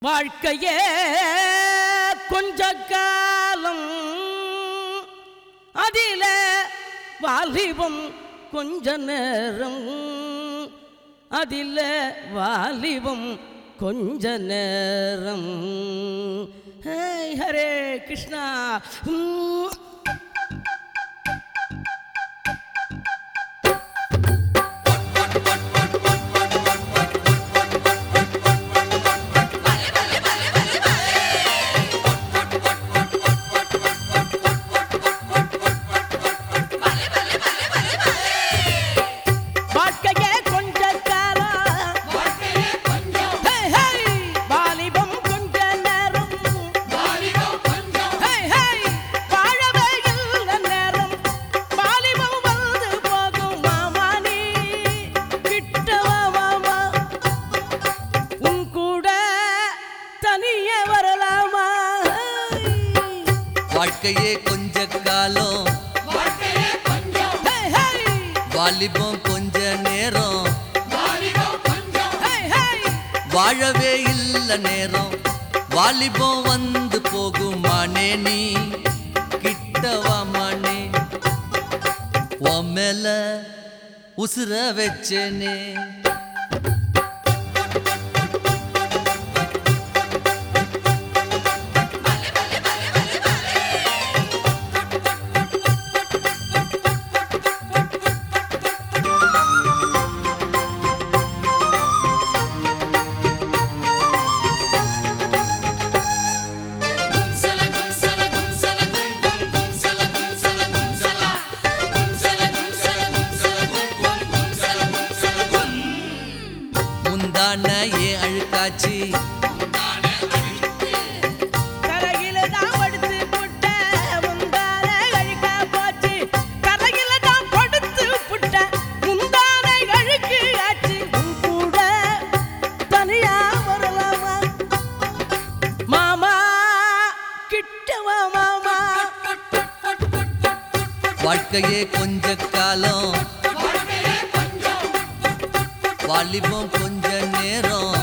வாழ்க்கையே கொஞ்ச காலம் அதில வாலிபம் கொஞ்ச நேரம் அதில வாலிபம் கொஞ்ச நேரம் ஹே ஹரே கிருஷ்ணா உம். வாழ்க்கையே கொஞ்ச காலம் ஹே, ஹே. வாலிபம் கொஞ்ச நேரம் ஹே, ஹே. வாழவே இல்ல நேரம் வாலிபம் வந்து போகும் மாமா நீ கிட்ட வா மாமா உன் கூட தனியே வரலாமா வாழ்க்கையே கொஞ்ச காலம் ஹே, ஹே. வாலிபம் கொஞ்ச நேரம் ஹே, ஹே. வாழவே இல்ல நேரம் வாலிபம் வந்து போகுமானே நீ கிட்டவா மானே உன் மேல உசுர வச்சேனே முந்தான ஏன் அழுக்காச்சி கரையில தான் படுத்து புட்ட முந்தான அழுக்க போச்சு கரையில தான் படுத்து புட்ட முந்தான அழுக்கு ஆச்சு உன் கூட தனியா வரலாமா மாமா கிட்டவா மாமா வாழ்க்கையே கொஞ்ச காலம் வாலிபம் கொஞ்ச நேரம்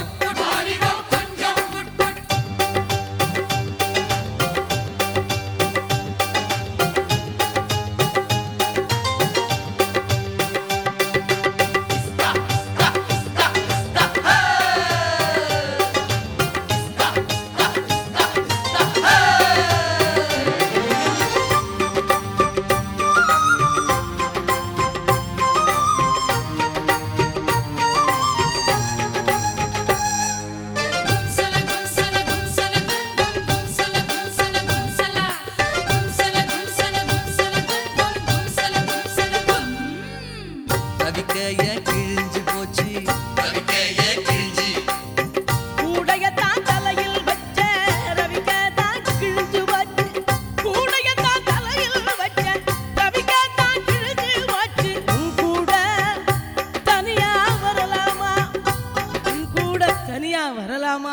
ரவிக்கைய கிழிஞ்சு போச்சு ரவிக்கைய கிழிஞ்சு கூடையத்தான் தலையில் வச்ச ரவிக்கத்தான் கிழிஞ்சு வச்சு கூடையத்தான் தலையில் வச்ச ரவிக்கத்தான் கிழிஞ்சு வச்சு உன் கூட தனியா வரலாமா உன் கூட தனியா வரலாமா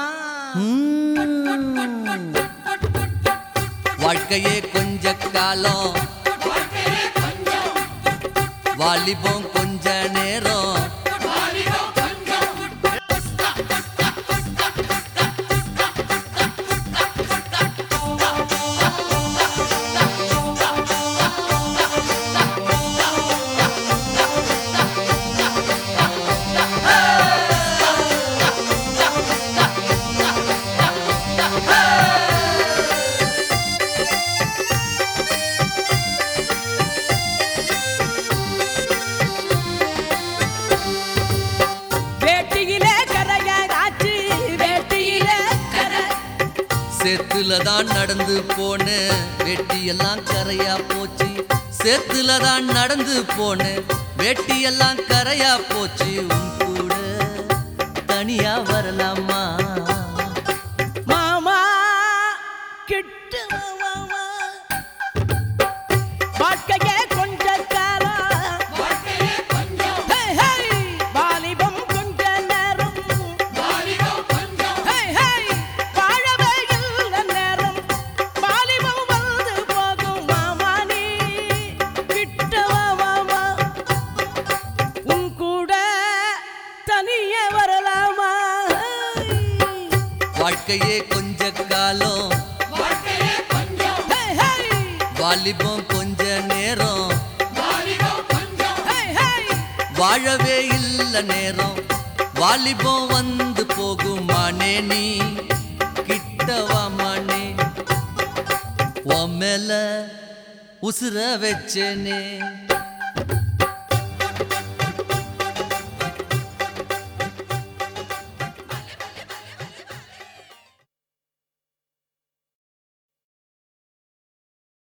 வாழ்க்கையே கொஞ்ச காலம் வாலிபம் கொஞ்ச நேரம் வேட்டியிலே கரைய ஆச்சு வேட்டியிலே கரை சேத்துல தான் நடந்து போன வெட்டியெல்லாம் கரையா போச்சு சேத்துல தான் நடந்து போன வெட்டியெல்லாம் கரையா போச்சு உன் கூட தனியா வரலாமா மாமா கிட்ட வா மாமா வாழ்க்கையே கொஞ்ச காலம் ஹே, ஹே. வாலிபம் கொஞ்ச நேரம் ஹே, ஹே. வாழவே இல்ல நேரம் வாலிபம் வந்து போகும் மாமா நீ கிட்ட வா மாமா உன் கூட தனியே வரலாமா வாழ்க்கையே கொஞ்ச காலம் ஹே, ஹே, வாலிபம் கொஞ்ச நேரம் ஹே, ஹே. வாழவே இல்ல நேரம் வாலிபம் வந்து போகும் மானே நீ கிட்டவா மானே உன் மேல உசுர வச்சேனே